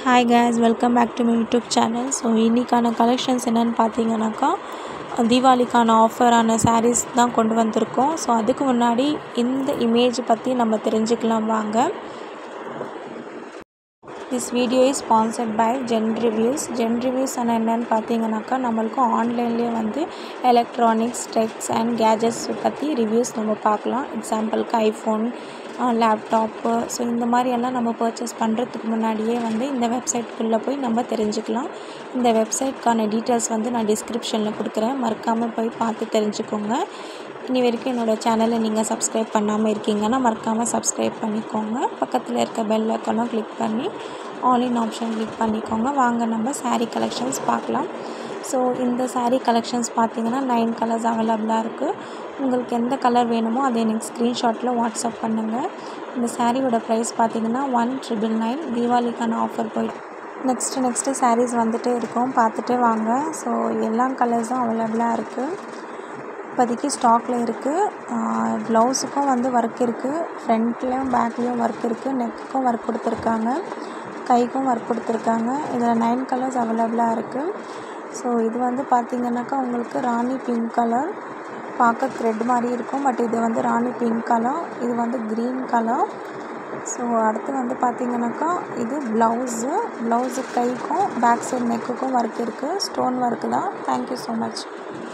hi guys welcome back to my YouTube channel so இன்றைக்கான collections என்னென்னு பார்த்தீங்கன்னாக்கா தீபாவளிக்கான ஆஃபரான sarees தான் கொண்டு வந்திருக்கோம் ஸோ அதுக்கு முன்னாடி இந்த இமேஜ் பற்றி நம்ம தெரிஞ்சுக்கலாம் வாங்க this video is sponsored by Gen Reviews Gen Reviews ஆனால் என்னென்னு பார்த்தீங்கன்னாக்கா நம்மளுக்கு ஆன்லைன்லேயே வந்து எலக்ட்ரானிக்ஸ் டெக்ஸ் அண்ட் கேஜெட்ஸ் பற்றி ரிவ்யூஸ் நம்ம பார்க்கலாம் எக்ஸாம்பிளுக்கு ஐஃபோன் லேப்டாப்பு ஸோ இந்த மாதிரி எல்லாம் நம்ம பர்ச்சேஸ் பண்ணுறதுக்கு முன்னாடியே வந்து இந்த வெப்சைட்குள்ளே போய் நம்ம தெரிஞ்சுக்கலாம் இந்த வெப்சைட்க்கான டீட்டெயில்ஸ் வந்து நான் டிஸ்கிரிப்ஷனில் கொடுக்குறேன் மறக்காமல் போய் பார்த்து தெரிஞ்சுக்கோங்க இனி வரைக்கும் என்னோடய சேனலை நீங்கள் சப்ஸ்கிரைப் பண்ணாமல் இருக்கீங்கன்னா மறக்காமல் சப்ஸ்கிரைப் பண்ணிக்கோங்க பக்கத்தில் இருக்க பெல் ஐக்கானும் கிளிக் பண்ணி ஆல் இன் ஆப்ஷன் கிளிக் பண்ணிக்கோங்க வாங்க நம்ம saree கலெக்ஷன்ஸ் பார்க்கலாம் ஸோ இந்த saree கலெக்ஷன்ஸ் பார்த்தீங்கன்னா நைன் கலர்ஸ் அவைலபிளாக இருக்குது உங்களுக்கு எந்த கலர் வேணுமோ அதை எனக்கு ஸ்க்ரீன்ஷாட்டில் வாட்ஸ்அப் பண்ணுங்கள் இந்த சாரியோட ப்ரைஸ் பார்த்தீங்கன்னா ஒன் ட்ரிபிள் நைன் தீபாவளிக்கான ஆஃபர் போயிட்டு நெக்ஸ்ட்டு நெக்ஸ்ட்டு sarees வந்துட்டே இருக்கும் பார்த்துட்டே வாங்க ஸோ எல்லா கலர்ஸும் அவைலபிளாக இருக்குது இப்போதைக்கு ஸ்டாக்கில் இருக்குது ப்ளவுஸுக்கும் வந்து ஒர்க் இருக்குது ஃப்ரண்ட்லேயும் பேக்லேயும் ஒர்க் இருக்குது நெக்குக்கும் ஒர்க் கொடுத்துருக்காங்க கைக்கும் ஒர்க் கொடுத்துருக்காங்க இதில் நைன் கலர்ஸ் அவைலபிளாக இருக்குது ஸோ இது வந்து பார்த்திங்கனாக்கா உங்களுக்கு ராணி பிங்க் கலர் பார்க்க த்ரெட் மாதிரி இருக்கும் பட் இது வந்து ராணி பிங்க் கலர் இது வந்து க்ரீன் கலர் ஸோ அடுத்து வந்து பார்த்திங்கனாக்கா இது ப்ளவுஸு ப்ளவுஸு கைக்கும் பேக் சைட் நெக்குக்கும் ஒர்க் இருக்குது ஸ்டோன் ஒர்க்கு தான் தேங்க்யூ ஸோ மச்